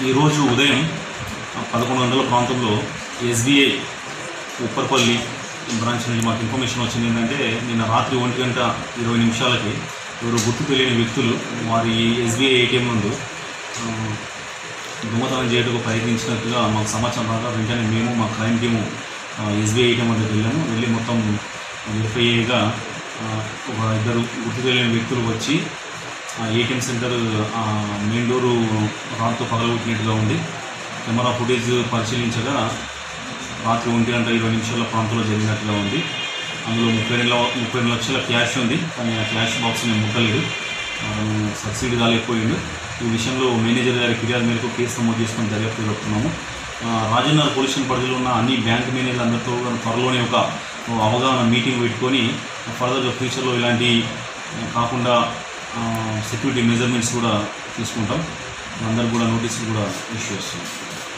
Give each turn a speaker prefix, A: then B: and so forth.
A: ఈరోజు ఉదయం పదకొండు గంటల ప్రాంతంలో ఎస్బీఐ ఉప్పర్పల్లి బ్రాంచ్ నుంచి మాకు ఇన్ఫర్మేషన్ వచ్చింది ఏంటంటే నిన్న రాత్రి ఒంటి గంట ఇరవై నిమిషాలకి ఎవరు గుర్తు తెలియని వ్యక్తులు వారి ఎస్బీఐ ఏటీఎం ముందు ఆ, దొంగతనం చేయడానికి ప్రయత్నించినట్టుగా మాకు సమాచారం రాగా వెంటనే మేము మా క్రైమ్ టీము ఎస్బీఐ ఏటీఎం వద్దకు వెళ్ళాము వెళ్ళి మొత్తం వెరిఫైగా ఒక ఇద్దరు గుర్తు తెలియని వ్యక్తులు వచ్చి ఆ ఏటీఎం సెంటర్ ఆ, మెయిన్ డోరు రాడ్తో పగలగొట్టినట్టుగా ఉంది కెమెరా ఫుటేజ్ పరిశీలించగా రాత్రి ఒంటి గంట ఇరవై నిమిషాల ప్రాంతంలో జరిగినట్టుగా ఉంది అందులో ముప్పై రెండు ల- ముప్పై రెండు లక్షల క్యాష్ ఉంది కానీ ఆ క్యాష్ బాక్స్ని ముట్టలేదు ఆ, సబ్సిడీ కాలేకపోయిండు ఈ విషయంలో మేనేజర్ గారి ఫిర్యాదు మేరకు కేసు నమోదు చేసుకొని దర్యాప్తు జరుపుతున్నాము ఆ, రాజన్నర్ పోలీస్ స్టేషన్ పరిధిలో ఉన్న అన్ని బ్యాంక్ మేనేజర్ అందరితో కూడా త్వరలోనే ఒక అవగాహన మీటింగ్ పెట్టుకొని ఫర్దర్గా ఫ్యూచర్లో ఇలాంటి ఆ, కాకుండా సెక్యూరిటీ మెజర్మెంట్స్ కూడా తీసుకుంటాం అందరికి కూడా నోటీసులు కూడా ఇష్యూ చేస్తాం